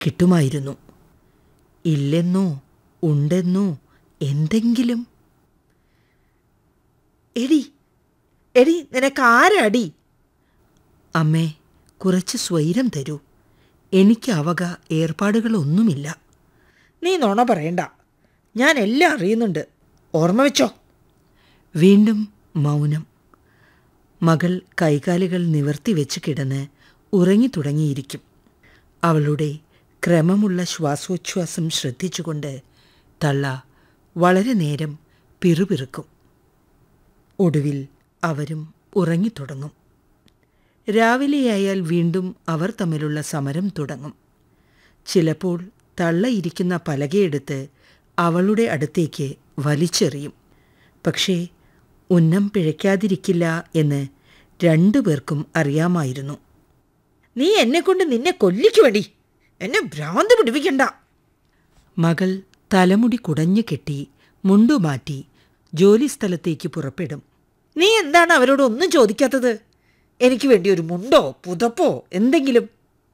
കിട്ടുമായിരുന്നു ഇല്ലെന്നോ ഉണ്ടെന്നോ എന്തെങ്കിലും എടി എടി നിനക്ക് ആരടി അമ്മേ കുറച്ച് സ്വൈരം തരൂ എനിക്ക് അവക ഏർപ്പാടുകളൊന്നുമില്ല നീ നുണ പറയണ്ട ഞാൻ എല്ലാം അറിയുന്നുണ്ട് ഓർമ്മ വെച്ചോ വീണ്ടും മൗനം മകൾ കൈകാലുകൾ നിവർത്തി വെച്ച് കിടന്ന് ഉറങ്ങിത്തുടങ്ങിയിരിക്കും അവളുടെ ക്രമമുള്ള ശ്വാസോച്ഛ്വാസം ശ്രദ്ധിച്ചുകൊണ്ട് തള്ള വളരെ നേരം പിറുപിറുക്കും ഒടുവിൽ അവരും ഉറങ്ങിത്തുടങ്ങും രാവിലെയായാൽ വീണ്ടും അവർ തമ്മിലുള്ള സമരം തുടങ്ങും ചിലപ്പോൾ തള്ളയിരിക്കുന്ന പലകയെടുത്ത് അവളുടെ അടുത്തേക്ക് വലിച്ചെറിയും പക്ഷേ ഉന്നം പിഴയ്ക്കാതിരിക്കില്ല എന്ന് രണ്ടുപേർക്കും അറിയാമായിരുന്നു നീ എന്നെ കൊണ്ട് നിന്നെ കൊല്ലിക്കുവടി എന്നെ ഭ്രാന്ത് പിടിപ്പിക്കണ്ട മകൾ തലമുടി കുടഞ്ഞു കെട്ടി മുണ്ടുമാറ്റി ജോലിസ്ഥലത്തേക്ക് പുറപ്പെടും നീ എന്താണ് അവരോട് ഒന്നും ചോദിക്കാത്തത് എനിക്ക് വേണ്ടി ഒരു മുണ്ടോ പുതപ്പോ എന്തെങ്കിലും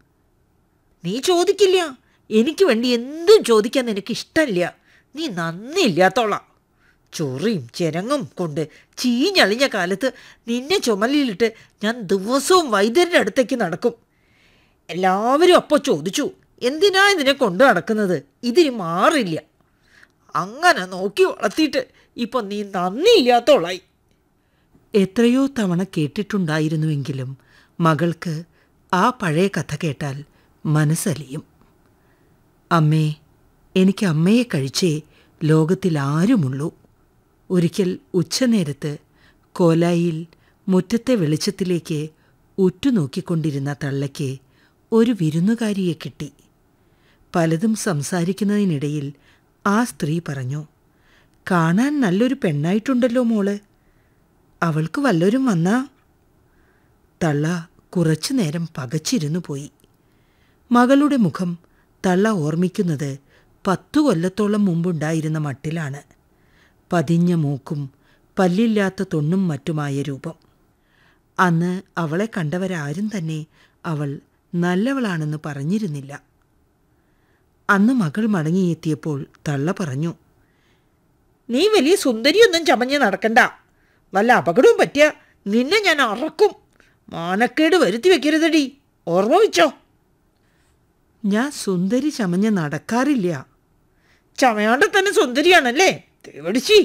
നീ ചോദിക്കില്ല എനിക്ക് വേണ്ടി എന്തും ചോദിക്കാൻ നിനക്ക് ഇഷ്ടമില്ല നീ നന്ദിയില്ലാത്തോളാം ചൊറിയും ചെരങ്ങും കൊണ്ട് ചീഞ്ഞളിഞ്ഞ കാലത്ത് നിന്നെ ചുമലിലിട്ട് ഞാൻ ദിവസവും വൈദ്യരുടെ അടുത്തേക്ക് നടക്കും എല്ലാവരും അപ്പോൾ ചോദിച്ചു എന്തിനാ ഇതിനെ കൊണ്ട് നടക്കുന്നത് ഇതിന് മാറില്ല അങ്ങനെ നോക്കി വളർത്തിയിട്ട് ഇപ്പം നീ നന്ദിയില്ലാത്തോളായി എത്രയോ തവണ കേട്ടിട്ടുണ്ടായിരുന്നുവെങ്കിലും മകൾക്ക് ആ പഴയ കഥ കേട്ടാൽ മനസ്സലിയും അമ്മേ എനിക്ക് അമ്മയെ കഴിച്ചേ ലോകത്തിൽ ആരുമുള്ളൂ ഒരിക്കൽ ഉച്ചനേരത്ത് കോലായിൽ മുറ്റത്തെ വെളിച്ചത്തിലേക്ക് ഉറ്റുനോക്കിക്കൊണ്ടിരുന്ന തള്ളയ്ക്ക് ഒരു വിരുന്നുകാരിയെ കിട്ടി പലതും സംസാരിക്കുന്നതിനിടയിൽ ആ സ്ത്രീ പറഞ്ഞു കാണാൻ നല്ലൊരു പെണ്ണായിട്ടുണ്ടല്ലോ മോള് അവൾക്ക് വല്ലവരും വന്നാ തള്ള കുറച്ചു നേരം പകച്ചിരുന്നു പോയി മകളുടെ മുഖം തള്ള ഓർമ്മിക്കുന്നത് പത്തു കൊല്ലത്തോളം മുമ്പുണ്ടായിരുന്ന മട്ടിലാണ് പതിഞ്ഞ മൂക്കും പല്ലില്ലാത്ത തൊണ്ണും മറ്റുമായ രൂപം അന്ന് അവളെ കണ്ടവരാരും തന്നെ അവൾ നല്ലവളാണെന്ന് പറഞ്ഞിരുന്നില്ല അന്ന് മകൾ മടങ്ങിയെത്തിയപ്പോൾ തള്ള പറഞ്ഞു നീ വലിയ സുന്ദരിയൊന്നും ചമഞ്ഞ് നടക്കണ്ട വല്ല അപകടവും പറ്റിയ നിന്നെ ഞാൻ അറക്കും മാനക്കേട് വരുത്തി വെക്കരുതടി ഓർമ്മ വെച്ചോ ഞാൻ സുന്ദരി ചമഞ്ഞ് നടക്കാറില്ല ചമയാണ്ട് തന്നെ സുന്ദരിയാണല്ലേ തേവടിച്ചി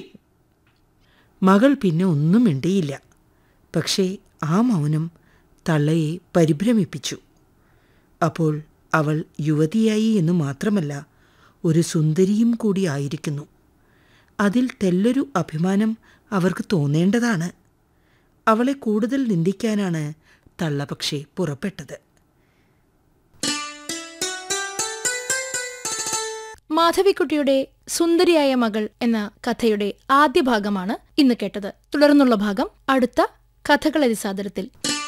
മകൾ പിന്നെ ഒന്നും മിണ്ടിയില്ല പക്ഷേ ആ മൗനം തള്ളയെ പരിഭ്രമിപ്പിച്ചു അപ്പോൾ അവൾ യുവതിയായി എന്ന് മാത്രമല്ല ഒരു സുന്ദരിയും കൂടി ആയിരിക്കുന്നു അതിൽ തെല്ലൊരു അഭിമാനം അവർക്ക് തോന്നേണ്ടതാണ് അവളെ കൂടുതൽ നിന്ദിക്കാനാണ് തള്ള പക്ഷേ പുറപ്പെട്ടത് മാധവിക്കുട്ടിയുടെ സുന്ദരിയായ മകൾ എന്ന കഥയുടെ ആദ്യ ഭാഗമാണ് ഇന്ന് കേട്ടത് തുടർന്നുള്ള ഭാഗം അടുത്ത കഥകളരിസാദരത്തിൽ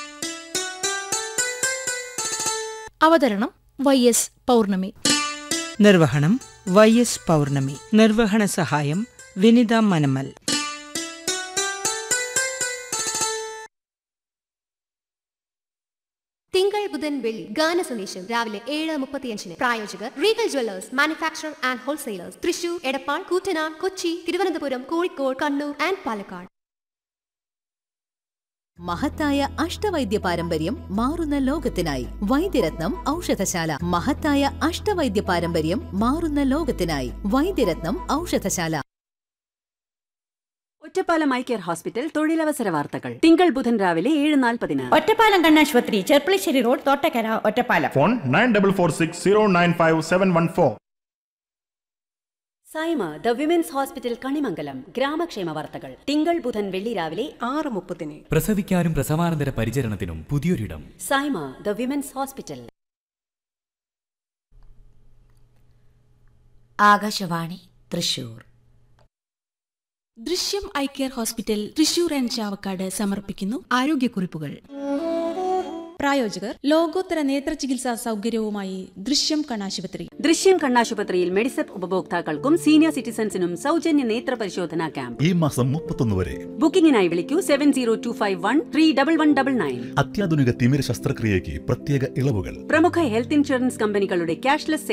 അവതരണം വൈ എസ് പൗർണമി നിർവഹണം വൈ എസ് പൗർണമി നിർവഹണ സഹായം വിനിത മനമൽ തിങ്കൾ ബുധൻ വെള്ളി ഗാന സന്ദേശം രാവിലെ ഏഴ് മുപ്പത്തിയഞ്ചിന് പ്രായോജകർ Regal Jewellers manufacture and wholesalers Thrissur Edappal Koottanad Kochi Thiruvananthapuram Kozhikode Kannur and Palakkad മഹത്തായ അഷ്ടവൈദ്യ പാരമ്പര്യം മാറുന്ന ലോകത്തിനായി വൈദ്യരത്നം ഔഷധശാല മഹത്തായ അഷ്ടവൈദ്യ പാരമ്പര്യം മാറുന്ന ലോകത്തിനായി Vaidyaratnam Oushadhasala Ottapalam eye care hospital തൊഴിലവസര വാർത്തകൾ തിങ്കൾ ബുധൻ രാവിലെ ഏഴ് നാൽപ്പതിന് ഒറ്റപ്പാലം കണ്ണാശുപത്രി Cherpulassery road Thottakkara Ottapalam phone nine double four six zero nine five seven one four Saima the women's hospital Kanimangalam ഗ്രാമക്ഷേമ വാർത്തകൾ തിങ്കൾ ബുധൻ വെള്ളി രാവിലെ ആറ് മുപ്പതിന് പ്രസവിക്കാനും പ്രസവാനന്തര പരിചരണത്തിനും പുതിയൊരിടം Saima the women's hospital Akashvani Thrissur Drishyam eye care hospital Thrissur and Chavakkad സമർപ്പിക്കുന്നു ആരോഗ്യക്കുറിപ്പുകൾ പ്രായോജകർ ലോകോത്തര നേത്ര ചികിത്സാ സൗകര്യവുമായി ദൃശ്യം കണ്ണാശുപത്രി ദൃശ്യം കണ്ണാശുപത്രിയിൽ മെഡിസെപ്പ് ഉപഭോക്താക്കൾക്കും സീനിയർ സിറ്റിസൺസിനും സൗജന്യ നേത്ര പരിശോധനാ ക്യാമ്പ് ഈ മാസം മുപ്പത്തൊന്ന് വരെ ബുക്കിംഗിനായി വിളിക്കൂ seven zero two five one three double one double nine അത്യാധുനിക തിമിര ശസ്ത്രക്രിയയ്ക്ക് പ്രത്യേക ഇളവുകൾ പ്രമുഖ ഹെൽത്ത് ഇൻഷുറൻസ് കമ്പനികളുടെ ക്യാഷ്ലെസ്